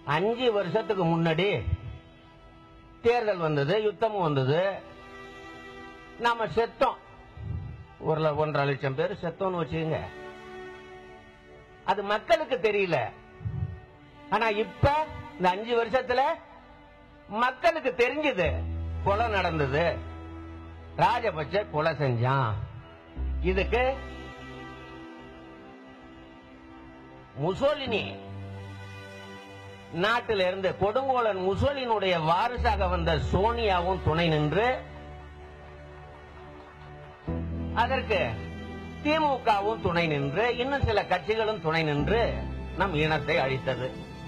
அஞ்சு வருஷத்துக்கு முன்னாடி தேர்தல் வந்தது யுத்தமும் வந்தது நாம செத்தோம் ஒரு ல- ஒன்றரை லட்சம் பேர் செத்தோம்னு வச்சுக்கோங்க அது மக்களுக்கு தெரியல ஆனா இப்ப இந்த அஞ்சு வருஷத்துல மக்களுக்கு தெரிஞ்சது கொலை நடந்தது ராஜபக்ச கொலை செஞ்சான் இதுக்கு முசோலினி நாட்டில இருந்து கொடுங்கோலன் முசோலினுடைய வாரிசாக வந்த சோனியாவும் துணை நின்று அதற்கு திமுகவும் துணை நின்று இன்னும் சில கட்சிகளும் துணை நின்று நம் இனத்தை அழித்தது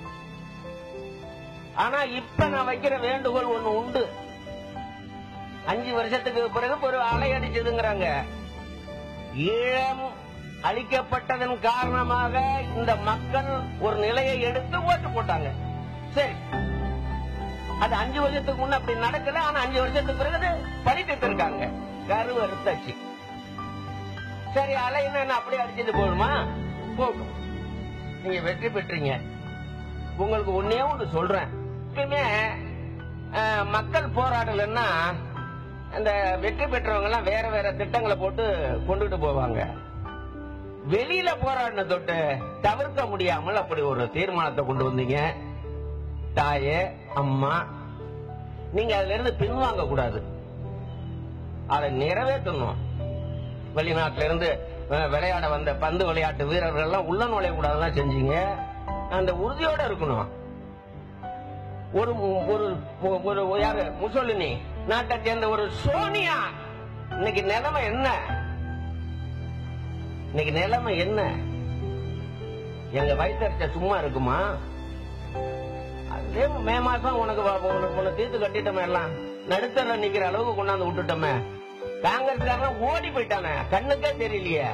ஆனா இப்ப நான் வைக்கிற வேண்டுகோள் ஒண்ணு உண்டு அஞ்சு வருஷத்துக்கு பிறகு ஒரு அலை அடிச்சதுங்கிறாங்க ஈழம் அழிக்கப்பட்டதன் காரணமாக இந்த மக்கள் ஒரு நிலையை எடுத்து ஓட்டு போட்டாங்க சரி அது அஞ்சு வருஷத்துக்கு முன்ன அப்படி நடக்கல ஆனா அஞ்சு வருஷத்துக்கு பிறகு படித்துட்டு இருக்காங்க கருவறுத்தாச்சு சரி அலை என்ன அப்படியே அடிச்சது போதுமா போகும் நீங்க வெற்றி பெற்றீங்க உங்களுக்கு ஒன்னே ஒன்று சொல்றேன் எப்பயுமே அஹ், மக்கள் போராடலன்னா அந்த வெற்றி பெற்றவங்க எல்லாம் வேற வேற திட்டங்களை போட்டு கொண்டுட்டு போவாங்க வெளியில போராடின தொட்டு தவிர்க்க முடியாமல் அப்படி ஒரு தீர்மானத்தை கொண்டு வந்தீங்க தாயே அம்மா நீங்க அதுல இருந்து பின்வாங்க கூடாது அதை நிறைவேற்றணும் வெளிநாட்டில இருந்து அஹ், விளையாட வந்த பந்து விளையாட்டு வீரர்கள் எல்லாம் உள்ள நுழைய கூடாதுலாம் செஞ்சீங்க அந்த உறுதியோட இருக்கணும் ஒரு ஒரு ஒரு யாரு முசோலினி நாட்டை சேர்ந்த ஒரு சோனியா இன்னைக்கு நிலைமை என்ன இன்னைக்கு நிலைமை என்ன எங்க வயிற்றுச்ச சும்மா இருக்குமா அதே மே மாசம் உனக்கு வ- உனக்கு உன்னை தீர்த்து கட்டிட்டோமே எல்லாம் நடுத்தர நிக்கிற அளவுக்கு கொண்டாந்து விட்டுட்டோமே காங்கிரஸ்காரன் ஓடி போயிட்டானே கண்ணுக்கே தெரியலையே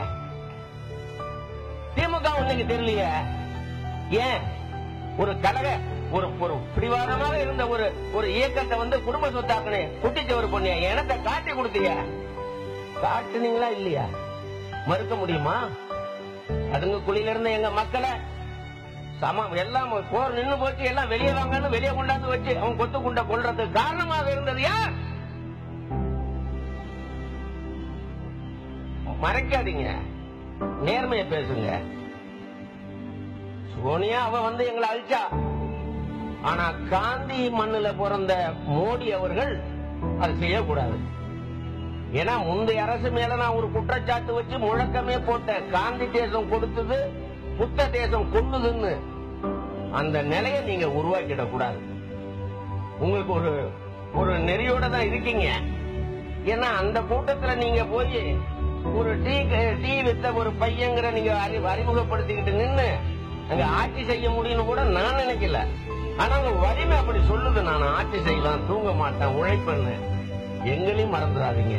திமுக இன்னைக்கு தெரியலையே ஏன் ஒரு கழக ஒரு ஒரு பிடிவாதமாக இருந்த ஒரு ஒரு இயக்கத்தை வந்து குடும்ப சொத்தாக்கனே குட்டிச்சவர் பொண்ணிய எனத்தை காட்டி கொடுத்தீங்க காட்டுனீங்களா இல்லையா மறுக்க முடியுமா அதுங்க குழியில இருந்த எங்க மக்களை சமம் எல்லாம் போர் நின்னு போச்சு எல்லாம் வெளியே வாங்கன்னு வெளியே கொண்டாந்து வச்சு அவன் கொத்து குண்ட கொள்றதுக்கு காரணமாக இருந்தது யார் மறைக்காதீங்க நேர்மையை பேசுங்க சோனியா அவ வந்து எங்களை அழிச்சா ஆனா காந்தி மண்ணுல பிறந்த மோடி அவர்கள் அது செய்யக்கூடாது ஏன்னா முந்தைய அரசு மேல நான் ஒரு குற்றச்சாட்டு வச்சு முழக்கமே போட்டேன் காந்தி தேசம் கொடுத்தது புத்த தேசம் கொள்ளுதுன்னு அந்த நிலையை நீங்க உருவாக்கிடக் கூடாது உங்களுக்கு ஒரு ஒரு நெறியோட தான் இருக்கீங்க ஏன்னா அந்த கூட்டத்துல நீங்க போய் ஒரு டீ டீ வித்த ஒரு பையங்கிற நீங்க அறி- அறிமுகப்படுத்திக்கிட்டு நின்னு அங்க ஆட்சி செய்ய முடியும்னு கூட நான் நினைக்கல ஆனா உங்க வலிமை அப்படி சொல்லுது நான் ஆட்சி செய்யலாம் தூங்க மாட்டேன் உழைப்பேன்னு எங்களையும் மறந்துடாதீங்க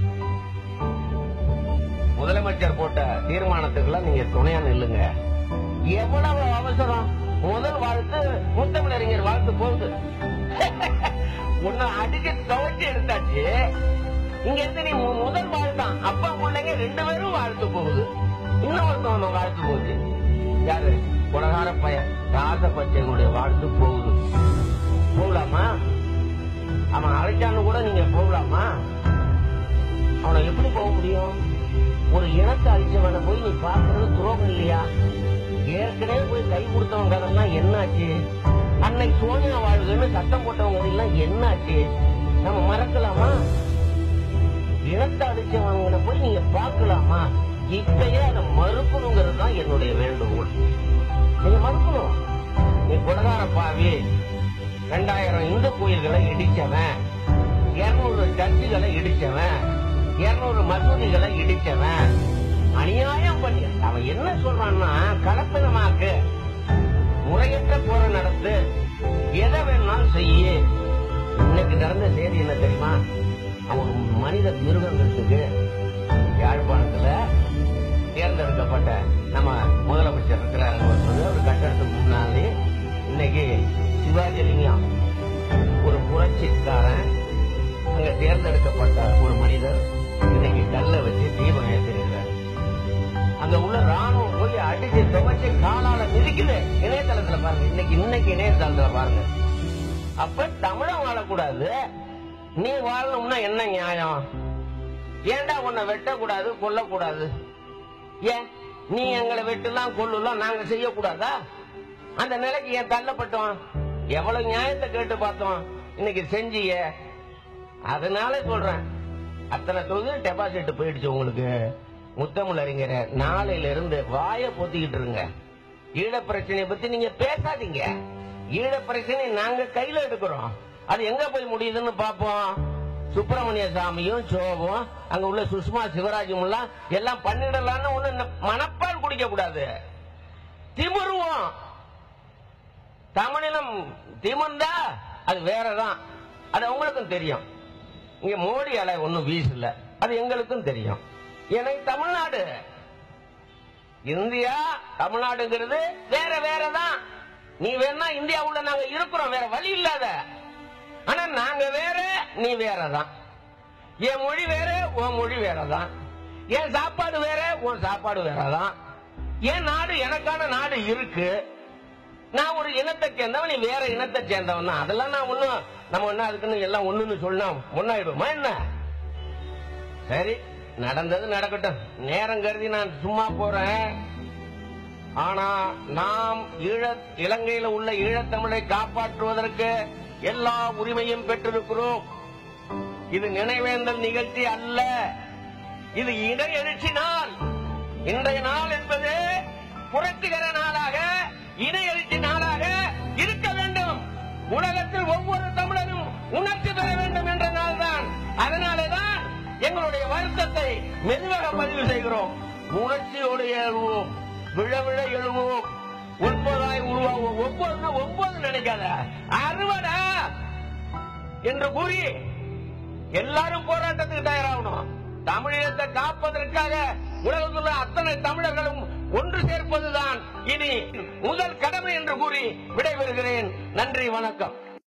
முதலமைச்சர் போட்ட தீர்மானத்துக்கெல்லாம் நீங்க துணையா நில்லுங்க எவ்வளவு அவசரம் முதல் வாழ்த்து முத்தமிழறிஞர் வாழ்த்து போகுது உன்னை அடிச்சு துவச்சி எடுத்தாச்சு இங்க இருந்து நீ மு- முதல் வாழ்த்தான் அப்பா பிள்ளைங்க ரெண்டு பேரும் வாழ்த்து போகுது இன்னொருத்தவங்க வாழ்த்து போகுது யாரு கொலகார பையன் ராசபட்சனுடைய வாழ்த்து போகுது போகலாமா அவன் அழைச்சான்னு கூட நீங்க போகலாமா அவனை எப்படி போக முடியும் ஒரு இனத்தை அழிச்சவனை போய் நீ பாக்குறது துரோகம் இல்லையா ஏற்கனவே போய் கை கொடுத்தவங்க அதெல்லாம் என்னாச்சு அன்னைக்கு சோனியா வாழ்வுன்னு சத்தம் போட்டவங்க எல்லாம் என்னாச்சு நம்ம மறக்கலாமா இனத்தை அழிச்சவங்களை போய் நீங்க பார்க்கலாமா இப்பயே அதை மறுக்கணுங்கிறது தான் என்னுடைய வேண்டுகோள் நீங்க மறுக்கணும் நீ கொடகார பாவி ரெண்டாயிரம் இந்து கோயில்களை இடிச்சவன் இருநூறு சர்ச்சுகளை இடிச்சவன் இருநூறு மசூதிகளை இடிச்சவன் அநியாயம் பண்ணி அவன் என்ன சொல்றான்னா கலப்பினமாக்கு முறையற்ற போற நடத்து எதை வேணாலும் செய்ய இன்னைக்கு நடந்த செய்தி என்ன தெரியுமா அவன் ஒரு மனித மிருகங்கிறதுக்கு யாழ்ப்பாணத்துல தேர்ந்தெடுக்கப்பட்ட நம்ம முதலமைச்சர் இருக்கிறார் அவர் வந்து ஒரு கட்டடத்துக்கு முன்னாலே இன்னைக்கு சிவாஜிலிங்கம் ஒரு புரட்சிக்காரன் அங்க தேர்ந்தெடுக்கப்பட்ட ஒரு மனிதர் இன்னைக்கு கல்ல வச்சு தீபம் ஏற்றிருக்கிறார் அங்க உள்ள ராணுவம் போய் அடிச்சு துவைச்சு காலால மிதிக்குது இணையதளத்துல பாருங்க இன்னைக்கு இன்னைக்கு இணையதளத்துல பாருங்க அப்ப தமிழன் வாழக்கூடாது நீ வாழணும்னா என்ன நியாயம் ஏன்டா உன்னை வெட்டக்கூடாது கொல்லக்கூடாது ஏன் நீ எங்களை வெட்டலாம் கொள்ளலாம் நாங்க செய்யக்கூடாதா அந்த நிலைக்கு ஏன் தள்ளப்பட்டோம் எவ்வளவு நியாயத்தை கேட்டு பார்த்தோம் இன்னைக்கு செஞ்சிய அதனால சொல்றேன் அத்தனை தொகுதி டெபாசிட் போயிடுச்சு உங்களுக்கு முத்தமிழ் அறிஞர் நாளையில இருந்து வாய பொத்திக்கிட்டு இருங்க ஈழ பிரச்சனையை பத்தி நீங்க பேசாதீங்க ஈழ பிரச்சனை நாங்க கையில எடுக்கிறோம் அது எங்க போய் முடியுதுன்னு பாப்போம் சுப்பிரமணிய சாமியும் சோவும் அங்க உள்ள சுஷ்மா சிவராஜும் எல்லாம் எல்லாம் பண்ணிடலாம்னு ஒண்ணு மனப்பால் குடிக்க கூடாது திமிருவோம் தமிழினம் திமுந்தா அது வேறதான் அது உங்களுக்கும் தெரியும் இங்க மோடி அலை ஒன்னும் வீசல அது எங்களுக்கும் தெரியும் எனக்கு தமிழ்நாடு இந்தியா தமிழ்நாடுங்கிறது வேற வேறதான் நீ வேணா இந்தியாவுள்ள நாங்க இருக்கிறோம் வேற வழி இல்லாத ஆனா நாங்க வேற நீ வேறதான் என் மொழி வேற உன் மொழி வேறதான் என் சாப்பாடு வேற உன் சாப்பாடு வேறதான் என் நாடு எனக்கான நாடு இருக்கு நான் ஒரு இனத்தை சேர்ந்தவன் நீ வேற இனத்தை சேர்ந்தவன் தான் அதெல்லாம் நான் ஒண்ணும் நம்ம என்ன அதுக்குன்னு எல்லாம் ஒண்ணுன்னு சொன்னா ஒன்னாயிடுமா என்ன சரி நடந்தது நடக்கட்டும் நேரம் கருதி நான் சும்மா போறேன் ஆனா நாம் ஈழ இலங்கையில உள்ள ஈழத்தமிழை காப்பாற்றுவதற்கு எல்லா உரிமையும் பெற்றிருக்கிறோம் இது நினைவேந்தல் நிகழ்ச்சி அல்ல இது இணை எழுச்சி நாள் இன்றைய நாள் என்பது புரட்சிகர நாளாக இணை எழுச்சி நாளாக இருக்க வேண்டும் உலகத்தில் ஒவ்வொரு தமிழரும் உணர்ச்சி பெற வேண்டும் என்ற நாள் தான் அதனாலேதான் எங்களுடைய வருத்தத்தை மெதுவாக பதிவு செய்கிறோம் உணர்ச்சியோடு எழுவோம் விழ விழ எழுவோம் ஒன்பதாய் உருவாகும் ஒன்பது ஒன்பது நினைக்காத அறுவடா என்று கூறி எல்லாரும் போராட்டத்துக்கு தயாராகணும் தமிழீழத்தை காப்பதற்காக உலகத்தில் உள்ள அத்தனை தமிழர்களும் ஒன்று சேர்ப்பதுதான் இனி முதல் கடமை என்று கூறி விடைபெறுகிறேன் நன்றி வணக்கம்